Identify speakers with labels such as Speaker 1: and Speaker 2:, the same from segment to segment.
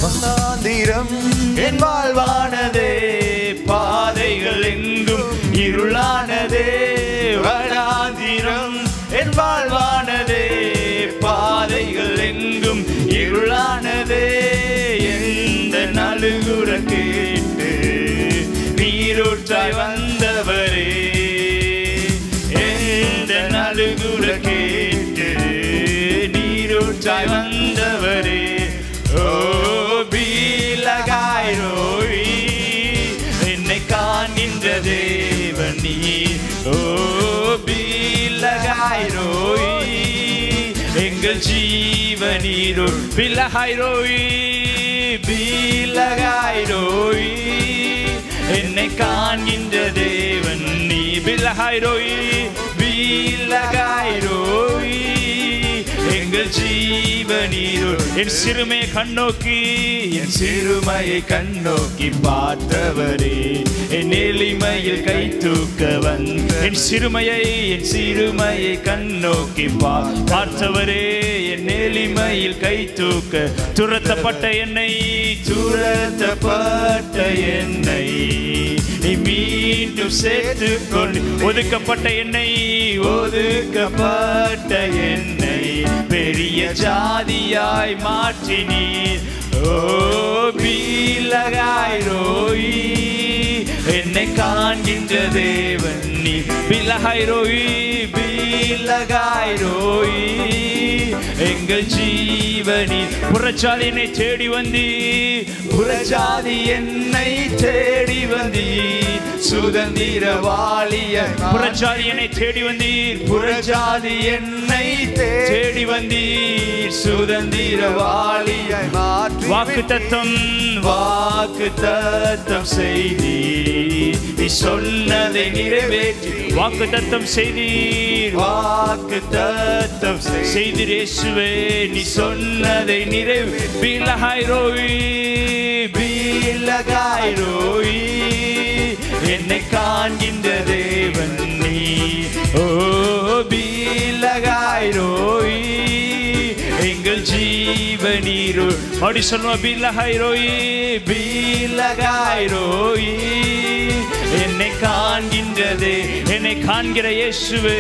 Speaker 1: வனாந்திரம் என் வாழ்வானதே பாதைகள் எங்கும் இருளானதே வனாந்திரம் என் வாழ்வானதே பாதைகள் எங்கும் இருளானதே எந்த நலுகுற கேட்டு நீரூற்றாய் வந்தவரே எந்த நலுகுற கேட்டு நீரூற்றாய் வந்தவரே ஓ பீலகாயிரோய் என்னை காண்கின்ற தேவன் நீ ஓ பீலகாயிரோய் எங்கள் ஜீவனீரோ பிலகாயிரோய் பீலகாயிரோய் என்னை காண்கின்ற தேவன் நீ பிலகாயிரோய் பீலகாயிரோய் எங்கள் ஜீவனீரோ என் சிறுமையை கண்ணோக்கி என் சிறுமையை கண்ணோக்கி பார்த்தவரே என் எளிமையில் கை தூக்க வந்த என் சிறுமையை என் சிறுமையை கண்ணோக்கி பா- பார்த்தவரே என் எளிமையில் கை தூக்க துரத்தப்பட்ட என்னை துரத்தப்பட்ட என்னை நீ மீண்டும் சேர்த்து கொண்டு ஒதுக்கப்பட்ட என்னை ஒதுக்கப்பட்ட என்னை பெரிய ஜாதியாய் மாற்றினீர் ஓ பீலகாய் ரோய் என்னை காண்கின்ற தேவன் நீ பிலகாய் ரோய் பீலகாய் ரோய் எங்கள் ஜீவனி புறச்சாதி என்னை தேடி வந்தி புறச்சாதி என்னை தேடி வந்தி சுதந்திர வாலிய புறச்சாதி என்னை தேடி வந்தீர் புறச்சாதி என்னை தேடி வந்தீர் சுதந்திர வாலிய வாக்கு தத்தம் வாக்கு தத்தம் செய்தி நீ சொன்னதை நிறைவேற்றி வாக்கு தத்தம் செய்தீர் வாக்கு தத்தம் செய்தீர் இயேசுவே நீ சொன்னதை நிறைவே பீலகாய் ரோய் பீலகாய் ரோய் என்னை காண்கின்ற தேவன் நீ ஓ பீலகாய் ரோய் எங்கள் ஜீவனீரோ அப்படி சொல்லுவோம் பீலகாய் ரோய் பீலகாய் ரோய் என்னை காண்கின்றதே என்னை காண்கிற இயேசுவே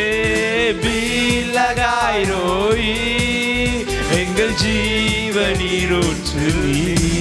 Speaker 1: பீலகாய் ரோய் எங்கள் ஜீவனீரோற்று நீ